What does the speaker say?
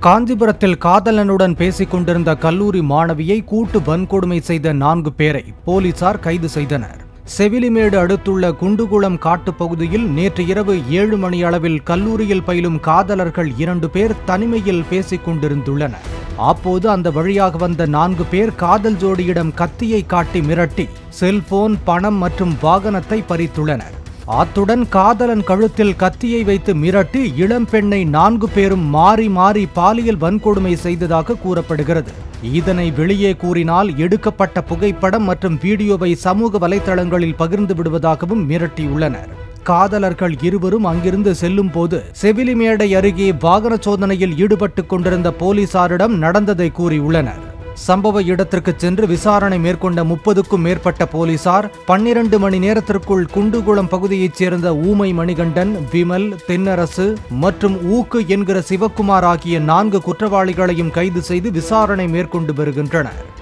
காஞ்சிபுரத்தில் காதலனுடன் பேசிக் கொண்டிருந்த கல்லூரி மாணவியை கூட்டு வன்கொடுமை செய்த நான்கு பேரை போலீசார் கைது செய்தனர் செவிலிமேடு அடுத்துள்ள குண்டுகுளம் காட்டுப் பகுதியில் நேற்று இரவு ஏழு மணி அளவில் கல்லூரியில் பயிலும் காதலர்கள் இரண்டு பேர் தனிமையில் பேசிக் கொண்டிருந்துள்ளனர் அப்போது அந்த வழியாக வந்த நான்கு பேர் காதல் ஜோடியிடம் கத்தியை காட்டி மிரட்டி செல்போன் பணம் மற்றும் வாகனத்தை பறித்துள்ளனர் அத்துடன் காதலன் கழுத்தில் கத்தியை வைத்து மிரட்டி இளம்பெண்ணை நான்கு பேரும் மாறி மாறி பாலியல் வன்கொடுமை செய்ததாக கூறப்படுகிறது இதனை வெளியே கூறினால் எடுக்கப்பட்ட புகைப்படம் மற்றும் வீடியோவை சமூக வலைதளங்களில் பகிர்ந்து விடுவதாகவும் மிரட்டியுள்ளனர் காதலர்கள் இருவரும் அங்கிருந்து செல்லும் போது செவிலிமேடை அருகே வாகன சோதனையில் ஈடுபட்டுக் கொண்டிருந்த போலீசாரிடம் நடந்ததை கூறியுள்ளனர் சம்பவ இடத்திற்கு சென்று விசாரணை மேற்கொண்ட முப்பதுக்கும் மேற்பட்ட போலீசார் பன்னிரண்டு மணி நேரத்திற்குள் குண்டுகுளம் பகுதியைச் சேர்ந்த ஊமை மணிகண்டன் விமல் தென்னரசு மற்றும் ஊக்கு என்கிற சிவக்குமார் ஆகிய நான்கு குற்றவாளிகளையும் கைது செய்து விசாரணை மேற்கொண்டு வருகின்றனர்